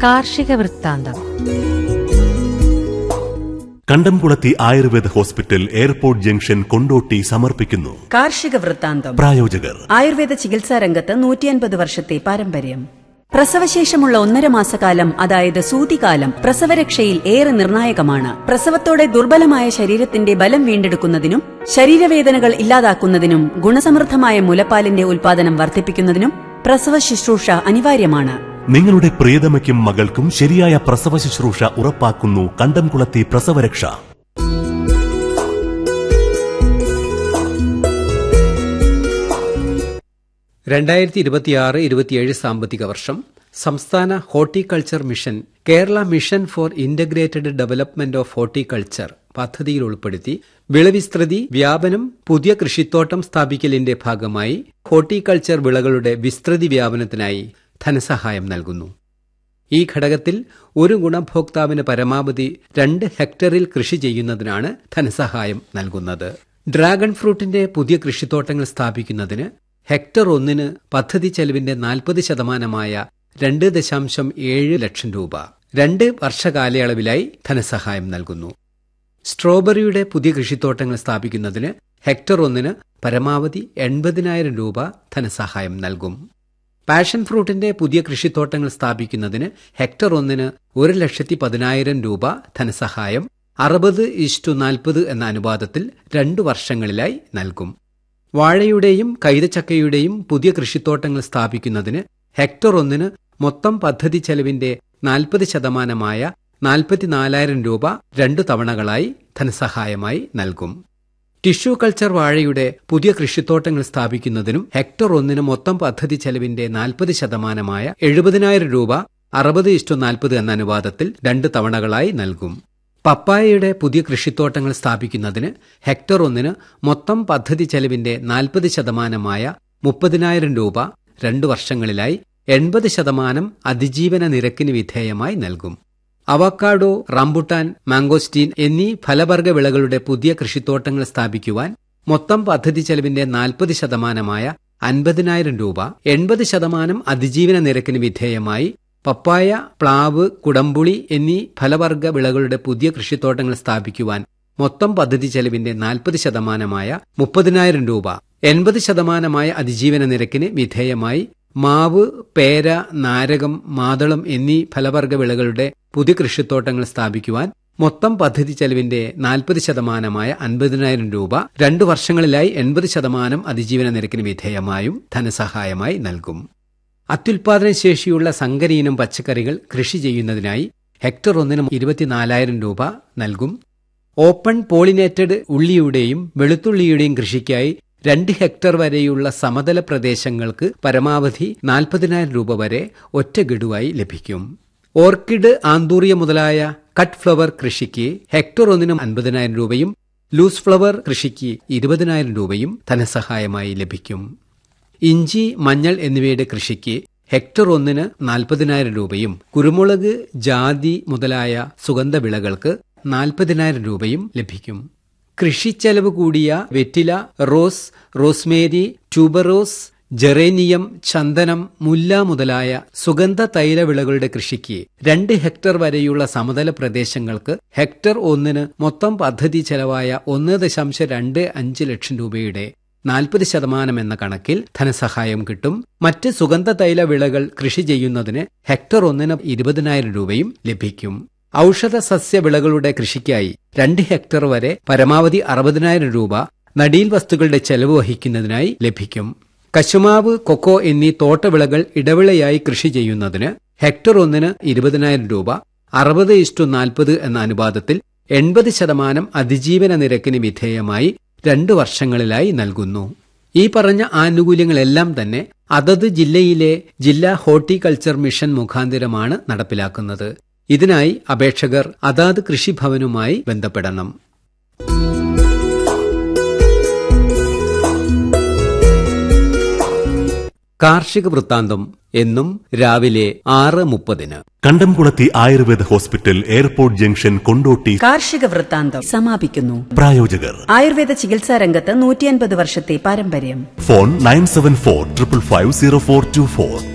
കാർഷിക വൃത്താന്തം Kandamkulathi Ayurveda hospital airport junction Kondotty സമർപ്പിക്കുന്നു കാർഷിക വൃത്താന്തം പ്രായോജകർ ആയുർവേദ ചികിത്സാ രംഗത്ത് നൂറ്റിയൻപത് വർഷത്തെ പാരമ്പര്യം പ്രസവശേഷമുള്ള ഒന്നര മാസക്കാലം അതായത് സൂതികാലം പ്രസവരക്ഷയിൽ ഏറെ നിർണായകമാണ് പ്രസവത്തോടെ ദുർബലമായ ശരീരത്തിന്റെ ബലം വീണ്ടെടുക്കുന്നതിനും ശരീരവേദനകൾ ഇല്ലാതാക്കുന്നതിനും ഗുണസമൃദ്ധമായ മുലപ്പാലിന്റെ ഉൽപാദനം വർദ്ധിപ്പിക്കുന്നതിനും പ്രസവ ശുശ്രൂഷ അനിവാര്യമാണ് നിങ്ങളുടെ പ്രിയതമയ്ക്കും മകൾക്കും ശരിയായ പ്രസവ ശുശ്രൂഷ ഉറപ്പാക്കുന്നു കണ്ടംകുളത്തി പ്രസവരക്ഷ രണ്ടായിരത്തി ഇരുപത്തിയാറ് ഇരുപത്തിയേഴ് സാമ്പത്തിക വർഷം സംസ്ഥാന horticulture mission Kerala mission for integrated development of horticulture പദ്ധതിയിൽ ഉൾപ്പെടുത്തി വിളവിസ്തൃതി വ്യാപനം പുതിയ കൃഷിത്തോട്ടം സ്ഥാപിക്കലിന്റെ ഭാഗമായി ഹോർട്ടിക്കൾച്ചർ വിളകളുടെ വിസ്തൃതി വ്യാപനത്തിനായി ധനസഹായം നൽകുന്നു ഈ ഘടകത്തിൽ ഒരു ഗുണഭോക്താവിന് പരമാവധി രണ്ട് ഹെക്ടറിൽ കൃഷി ചെയ്യുന്നതിനാണ് ധനസഹായം നൽകുന്നത് ഡ്രാഗൺ ഫ്രൂട്ടിന്റെ പുതിയ കൃഷിത്തോട്ടങ്ങൾ സ്ഥാപിക്കുന്നതിന് ഹെക്ടർ ഒന്നിന് പദ്ധതി ചെലവിന്റെ നാൽപ്പത് ശതമാനമായ രണ്ട് ദശാംശം ഏഴ് ലക്ഷം രൂപ രണ്ട് വർഷകാലയളവിലായി ധനസഹായം നൽകുന്നു സ്ട്രോബെറിയുടെ പുതിയ കൃഷിത്തോട്ടങ്ങൾ സ്ഥാപിക്കുന്നതിന് ഹെക്ടർ ഒന്നിന് പരമാവധി എൺപതിനായിരം രൂപ ധനസഹായം നൽകും പാഷൻ ഫ്രൂട്ടിന്റെ പുതിയ കൃഷിത്തോട്ടങ്ങൾ സ്ഥാപിക്കുന്നതിന് ഹെക്ടർ ഒന്നിന് ഒരു ലക്ഷത്തി പതിനായിരം രൂപ ധനസഹായം അറുപത് ഇഷ്ടു നാൽപ്പത് എന്ന അനുപാതത്തിൽ രണ്ടു വർഷങ്ങളിലായി നൽകും വാഴയുടെയും കൈതച്ചക്കയുടെയും പുതിയ കൃഷിത്തോട്ടങ്ങൾ സ്ഥാപിക്കുന്നതിന് ഹെക്ടർ ഒന്നിന് മൊത്തം പദ്ധതി ചെലവിന്റെ നാൽപ്പത് ശതമാനമായ നാൽപ്പത്തിനാലായിരം രൂപ രണ്ടു തവണകളായി ധനസഹായമായി നൽകും ടിഷ്യൂ കൾച്ചർ വാഴയുടെ പുതിയ കൃഷിത്തോട്ടങ്ങൾ സ്ഥാപിക്കുന്നതിനും ഹെക്ടർ ഒന്നിന് മൊത്തം പദ്ധതി ചെലവിന്റെ നാൽപ്പത് ശതമാനമായ എഴുപതിനായിരം രൂപ അറുപത് ഇഷ്ടു നാൽപ്പത് എന്ന അനുപാതത്തിൽ രണ്ട് തവണകളായി നൽകും പപ്പായയുടെ പുതിയ കൃഷിത്തോട്ടങ്ങൾ സ്ഥാപിക്കുന്നതിന് ഹെക്ടർ ഒന്നിന് മൊത്തം പദ്ധതി ചെലവിന്റെ നാൽപ്പത് ശതമാനമായ മുപ്പതിനായിരം രൂപ രണ്ടു വർഷങ്ങളിലായി എൺപത് ശതമാനം അതിജീവന നിരക്കിന് വിധേയമായി നൽകും അവക്കാഡോ റംബുട്ടാൻ മാംഗോസ്റ്റീൻ എന്നീ ഫലവർഗ വിളകളുടെ പുതിയ കൃഷിത്തോട്ടങ്ങൾ സ്ഥാപിക്കുവാൻ മൊത്തം പദ്ധതി ചെലവിന്റെ നാൽപ്പത് ശതമാനമായ അൻപതിനായിരം രൂപ എൺപത് ശതമാനം അതിജീവന നിരക്കിന് വിധേയമായി പപ്പായ പ്ലാവ് കുടംപുളി എന്നീ ഫലവർഗ വിളകളുടെ പുതിയ കൃഷിത്തോട്ടങ്ങൾ സ്ഥാപിക്കുവാൻ മൊത്തം പദ്ധതി ചെലവിന്റെ നാൽപ്പത് ശതമാനമായ മുപ്പതിനായിരം രൂപ എൺപത് ശതമാനമായ അതിജീവന നിരക്കിന് വിധേയമായി മാവ് പേര നാരകം മാതളം എന്നീ ഫലവർഗ വിളകളുടെ പുതിയ കൃഷിത്തോട്ടങ്ങൾ സ്ഥാപിക്കുവാൻ മൊത്തം പദ്ധതി ചെലവിന്റെ നാൽപ്പത് ശതമാനമായ അൻപതിനായിരം രൂപ രണ്ടു വർഷങ്ങളിലായി എൺപത് ശതമാനം അതിജീവന നിരക്കിന് വിധേയമായും ധനസഹായമായി നൽകും അത്യുൽപാദന ശേഷിയുള്ള സങ്കരയിനം പച്ചക്കറികൾ കൃഷി ചെയ്യുന്നതിനായി ഹെക്ടർ ഒന്നിന് ഇരുപത്തിനാലായിരം രൂപ നൽകും ഓപ്പൺ പോളിനേറ്റഡ് ഉള്ളിയുടെയും വെളുത്തുള്ളിയുടെയും കൃഷിക്കായി രണ്ട് ഹെക്ടർ വരെയുള്ള സമതല പ്രദേശങ്ങൾക്ക് പരമാവധി നാൽപ്പതിനായിരം രൂപ വരെ ഒറ്റ ഗഡുവായി ലഭിക്കും ഓർക്കിഡ് ആന്തൂറിയ മുതലായ കട്ട് ഫ്ലവർ കൃഷിക്ക് ഹെക്ടർ ഒന്നിനും അൻപതിനായിരം രൂപയും ലൂസ് ഫ്ലവർ കൃഷിക്ക് ഇരുപതിനായിരം രൂപയും ധനസഹായമായി ലഭിക്കും ഇഞ്ചി മഞ്ഞൾ എന്നിവയുടെ കൃഷിക്ക് ഹെക്ടർ ഒന്നിന് നാൽപ്പതിനായിരം രൂപയും കുരുമുളക് ജാതി മുതലായ സുഗന്ധവിളകൾക്ക് നാൽപ്പതിനായിരം രൂപയും ലഭിക്കും കൃഷിച്ചെലവ് കൂടിയ വെറ്റില റോസ് റോസ്മേരി ട്യൂബറോസ് ജെറേനിയം ചന്ദനം മുല്ല മുതലായ സുഗന്ധ തൈലവിളകളുടെ കൃഷിക്ക് രണ്ട് ഹെക്ടർ വരെയുള്ള സമതല പ്രദേശങ്ങൾക്ക് ഹെക്ടർ ഒന്നിന് മൊത്തം പദ്ധതി ചെലവായ ഒന്ന് ദശാംശം രണ്ട് അഞ്ച് ലക്ഷം രൂപയുടെ നാൽപ്പത് ശതമാനം എന്ന കണക്കിൽ ധനസഹായം കിട്ടും മറ്റ് സുഗന്ധ തൈല വിളകൾ കൃഷി ചെയ്യുന്നതിന് ഹെക്ടർ ഒന്നിന് ഇരുപതിനായിരം രൂപയും ലഭിക്കും ഔഷധ സസ്യ വിളകളുടെ കൃഷിക്കായി രണ്ട് ഹെക്ടർ വരെ പരമാവധി അറുപതിനായിരം രൂപ നടീൽ വസ്തുക്കളുടെ ചെലവ് വഹിക്കുന്നതിനായി ലഭിക്കും കശുമാവ് കൊക്കോ എന്നീ തോട്ടവിളകൾ ഇടവിളയായി കൃഷി ചെയ്യുന്നതിന് ഹെക്ടർ ഒന്നിന് ഇരുപതിനായിരം രൂപ അറുപത് ഇഷ്ടു നാൽപ്പത് എന്ന അനുപാതത്തിൽ എൺപത് ശതമാനം അതിജീവന നിരക്കിന് വിധേയമായി രണ്ടു വർഷങ്ങളിലായി നൽകുന്നു ഈ പറഞ്ഞ ആനുകൂല്യങ്ങളെല്ലാം തന്നെ അതത് ജില്ലയിലെ ജില്ലാ ഹോർട്ടിക്കൾച്ചർ മിഷൻ മുഖാന്തിരമാണ് നടപ്പിലാക്കുന്നത് ഇതിനായി അപേക്ഷകർ അതാത് കൃഷിഭവനുമായി ബന്ധപ്പെടണം കാർഷിക വൃത്താന്തം എന്നും രാവിലെ ആറ് മുപ്പതിന് Kandamkulathi Ayurveda hospital airport junction Kondotty കാർഷിക വൃത്താന്തം സമാപിക്കുന്നു പ്രായോജകർ ആയുർവേദ ചികിത്സാ രംഗത്ത് നൂറ്റിയൻപത് വർഷത്തെ പാരമ്പര്യം phone nine seven four triple five zero four two four